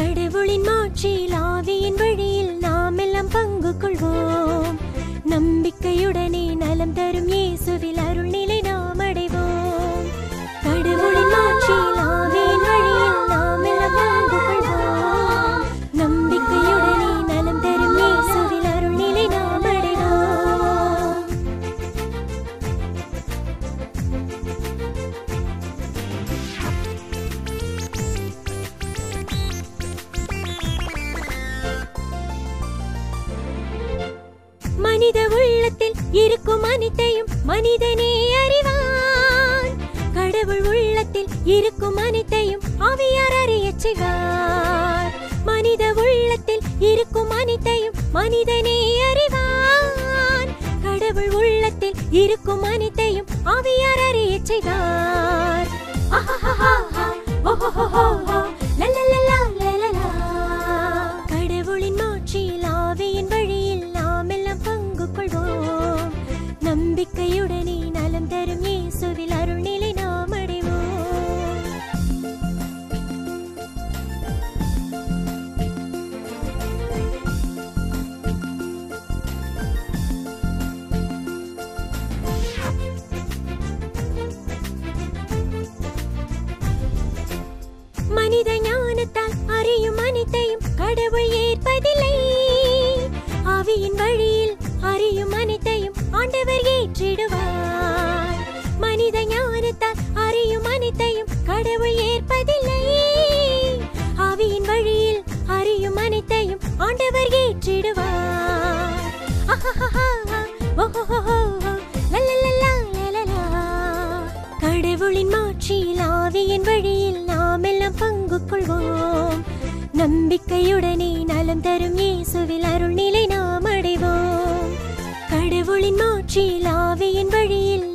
கடவுளின் மாட்சியில் ஆவியின் வழியில் நாம் எல்லாம் பங்கு கொள்வோம் நம்பிக்கையுடனே நலம் தரும் இயேசுவில் அருள்நிலை நாம் அடைவோம் கடவுளின் மாட்சியில் ஆவியின் வழியில் நாம் எல்லாம் பங்கு கொள்வோம் நம்பிக்கையுடனே நலம் தரும் இயேசுவில் அருள்நிலை நாம் அடைவோம் மனித உள்ளத்தில் இருக்கும் அனைத்தையும் மனிதனே அறிவான் கடவுள் உள்ளத்தில் இருக்கும் அனைத்தையும் ஆவியார் அறியச் செய்வார் மனித உள்ளத்தில் இருக்கும் அனைத்தையும் மனிதனே அறிவான் கடவுள் உள்ளத்தில் இருக்கும் அனைத்தையும் ஆவியார் அறியச் செய்வார் ஆஹாஹாஹா, ஓஹோஹோஹோ, லலலலா, லலலா. கடவுளின் மாட்சியில் ஆவியின் வழியில் நாம் எல்லாம் பங்கு கொள்வோம் நம்பிக்கையுடனே நலம் தரும் இயேசுவில் அருள்நிலை நாம் அடைவோம் மனித ஞானத்தால் அறியும் அனைத்தையும் கடவுள் ஏற்பதில்லை ஆவியின் வழியில் அறியும் அனைத்தையும் ஆண்டவர் ஏற்றிடுவார் மனித ஞானத்தால் அறியும் அனைத்தையும் கடவுள் ஏற்பதில்லை ஆவியின் வழியில் அறியும் அனைத்தையும் ஆண்டவர் ஏற்றிடுவார் ஆஹாஹாஹா, ஓஹோஹோஹோ, லலலலா, லலலா. கடவுளின் மாட்சியில் ஆவியின் வழியில் நாம் எல்லாம் பங்கு கொள்வோம் நம்பிக்கையுடனே நலம் தரும் இயேசுவில் அருள்நிலை நாம் அடைவோம் கடவுளின் மாட்சியில் ஆவியின் வழியில்